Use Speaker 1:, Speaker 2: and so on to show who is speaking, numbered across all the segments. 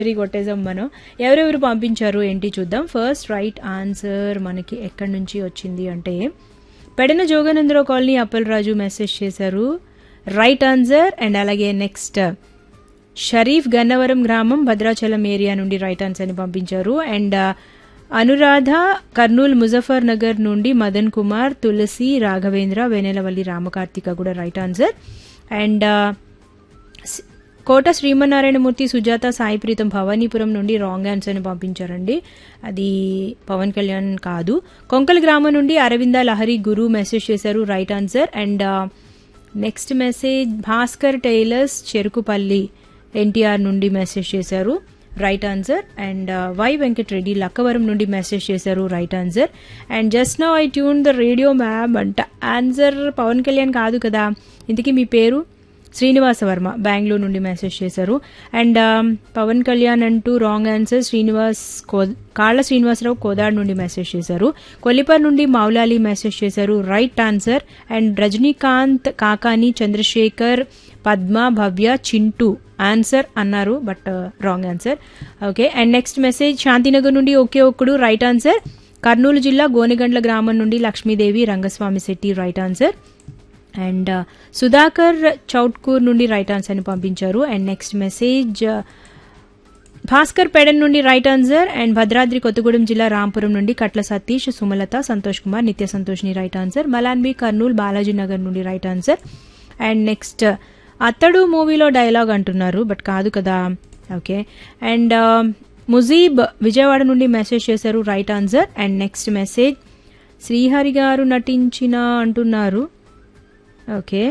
Speaker 1: తిరిగి కొట్టేసాం మనం ఎవరెవరు పంపించారు ఏంటి చూద్దాం ఫస్ట్ రైట్ ఆన్సర్ మనకి ఎక్కడి నుంచి వచ్చింది అంటే పెడన జోగనందరావు కాలనీ అప్పలరాజు మెసేజ్ చేశారు రైట్ ఆన్సర్ అండ్ అలాగే నెక్స్ట్ షరీఫ్ గన్నవరం గ్రామం భద్రాచలం ఏరియా నుండి రైట్ ఆన్సర్ ని పంపించారు అండ్ అనురాధ కర్నూలు ముజఫర్ నగర్ నుండి మదన్ కుమార్ తులసి రాఘవేంద్ర వేనేలవల్లి రామకార్తిక కూడా రైట్ ఆన్సర్ అండ్ స్- కోట శ్రీమన్నారాయణమూర్తి సుజాత సాయి ప్రీతం భవానీపురం నుండి రాంగ్ ఆన్సర్ ని పంపించారండి అది పవన్ కళ్యాణ్ కాదు కొంకల్ గ్రామం నుండి అరవింద లహరి గురు మెసేజ్ చేశారు right answer and next message Bhaskar tailors Cherukupalli NTR నుండి మెసేజ్ చేశారు right answer and Y Venkatareddy Lakkavaram నుండి మెసేజ్ చేశారు right answer and just now I tune the radio ma'am అంట ఆన్సర్ పవన్ కళ్యాణ్ కాదు కదా ఇంతకీ మీ పేరు శ్రీనివాస వర్మ బెంగళూరు నుండి మెసేజ్ చేశారు అండ్ పవన్ కళ్యాణ్ అంటూ రాంగ్ ఆన్సర్ శ్రీనివాస్ కో కాళ్ళ శ్రీనివాసరావు కోదాడ్ నుండి మెసేజ్ చేశారు కొల్లిపర్ నుండి మౌలాలి మెసేజ్ చేశారు right answer and Rajinikanth Kakani Chandrasekhar Padma Bhavya Chintu answer అన్నారు but wrong answer okay and next message Shantinagar నుండి ఒకే ఒక్కడు రైట్ ఆన్సర్ కర్నూలు జిల్లా గోనెగండ్ల గ్రామం నుండి Lakshmidevi Rangaswamy Shetty right answer and Sudhakar Chautkur నుండి రైట్ ఆన్సర్ ని పంపించారు and next message Bhaskar Pedan నుండి right answer and Bhadradri Kothagudem జిల్లా రాంపురం నుండి కట్ల సతీష్ సుమలత సంతోష్ కుమార్ నిత్య సంతోష్ ని రైట్ ఆన్సర్ మలాన్బి కర్నూలు బాలాజీ నగర్ నుండి right answer and next Athadu మూవీలో డైలాగ్ అంటున్నారు బట్ కాదు కదా ఓకే అండ్ ముజీబ్ విజయవాడ నుండి మెసేజ్ చేశారు right answer and next message Srihari గారు నటించిన అంటున్నారు ఓకే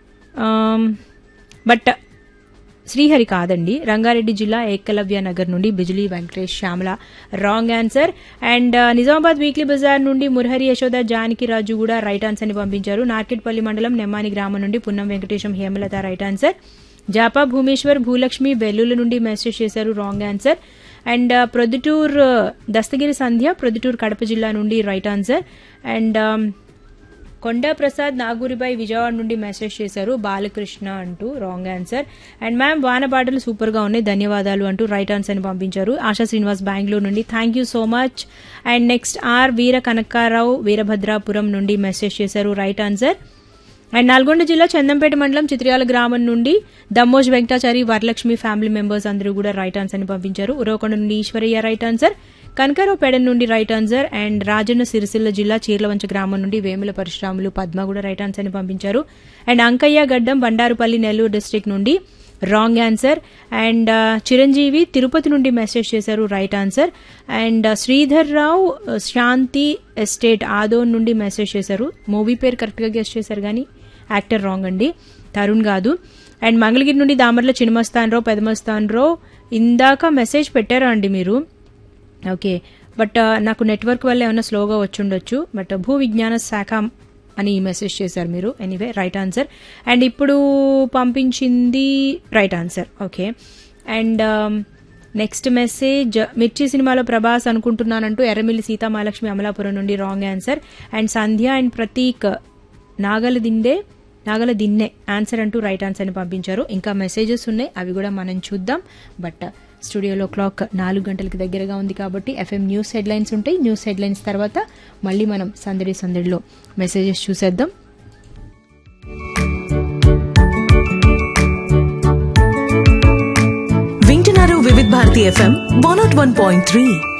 Speaker 1: బట్ శ్రీహరి కాదండి రంగారెడ్డి జిల్లా ఏకలవ్య నగర్ నుండి Bijili Venkatesh Shyamala wrong answer and Nizamabad weekly బజార్ నుండి మురహరి యశోద జానకి రాజు కూడా రైట్ ఆన్సర్ ని పంపించారు నార్కెట్పల్లి మండలం నెమ్మాని గ్రామం నుండి పున్నం వెంకటేశం హేమలత రైట్ ఆన్సర్ జాపా భూమేశ్వర్ భూలక్ష్మి బెల్లుల నుండి మెసేజ్ చేశారు wrong answer and Proddatur Dastagiri Sandhya Proddatur Kadapa జిల్లా నుండి right answer and Konda Prasad Naguribai Vijayawada నుండి మెసేజ్ చేశారు బాలకృష్ణ అంటూ రాంగ్ ఆన్సర్ అండ్ మ్యామ్ వానపాటలు సూపర్ గా ఉన్నాయి ధన్యవాదాలు అంటూ రైట్ ఆన్సర్ ని పంపించారు ఆశా శ్రీనివాస్ బెంగళూరు నుండి thank you so much and next R Veera Kanakarao Veerabhadrapuram నుండి మెసేజ్ చేశారు రైట్ ఆన్సర్ అండ్ నల్గొండ జిల్లా చందంపేట మండలం చిత్రియాల గ్రామం నుండి దమ్మోజ్ వెంకటాచారి వరలక్ష్మి ఫ్యామిలీ మెంబర్స్ అందరూ కూడా రైట్ ఆన్సర్ ని పంపించారు ఉరవకొండ నుండి ఈశ్వరయ్య రైట్ ఆన్సర్ కనకారావు పెడన్ నుండి right answer and Rajanna Sircilla జిల్లా చీర్లవంచ గ్రామం నుండి వేముల పరశురాములు పద్మ కూడా రైట్ ఆన్సర్ ని పంపించారు అండ్ అంకయ్య గడ్డం బండారుపల్లి నెల్లూరు డిస్ట్రిక్ట్ నుండి wrong answer and Chiranjeevi Tirupati నుండి మెసేజ్ చేశారు right answer and Sridhar Rao Shanti estate Adoni నుండి మెసేజ్ చేశారు మూవీ పేరు కరెక్ట్ గా గెస్ట్ చేశారు కానీ యాక్టర్ రాంగ్ అండి తరుణ్ కాదు అండ్ మంగళగిరి నుండి దామర్ల చినమస్తాన్ రావు పెదమస్తాన్ రావు ఇందాక మెసేజ్ పెట్టారా అండి మీరు ఓకే బట్ నాకు నెట్వర్క్ వల్ల ఏమైనా స్లోగా వచ్చి ఉండొచ్చు బట్ భూ విజ్ఞాన శాఖ అని మెసేజ్ చేశారు మీరు ఎనీవే రైట్ ఆన్సర్ అండ్ ఇప్పుడు పంపించింది right answer okay and next message Mirchi సినిమాలో ప్రభాస్ అనుకుంటున్నానంటూ ఎర్రమిల్లి సీతామహాలక్ష్మి అమలాపురం నుండి wrong answer and Sandhya and Prateek Nagala Dinde Nagala Dinne answer అంటూ రైట్ ఆన్సర్ ని పంపించారు ఇంకా మెసేజెస్ ఉన్నాయి అవి కూడా మనం చూద్దాం బట్ స్టూడియోలో క్లాక్ నాలుగు గంటలకు దగ్గరగా ఉంది కాబట్టి ఎఫ్ఎం న్యూస్ హెడ్లైన్స్ ఉంటాయి న్యూస్ హెడ్లైన్స్ తర్వాత మళ్ళీ మనం సందడి సందడిలో మెసేజెస్ చూసేద్దాం
Speaker 2: వింటున్నారు Vividh Bharati FM one naught one point three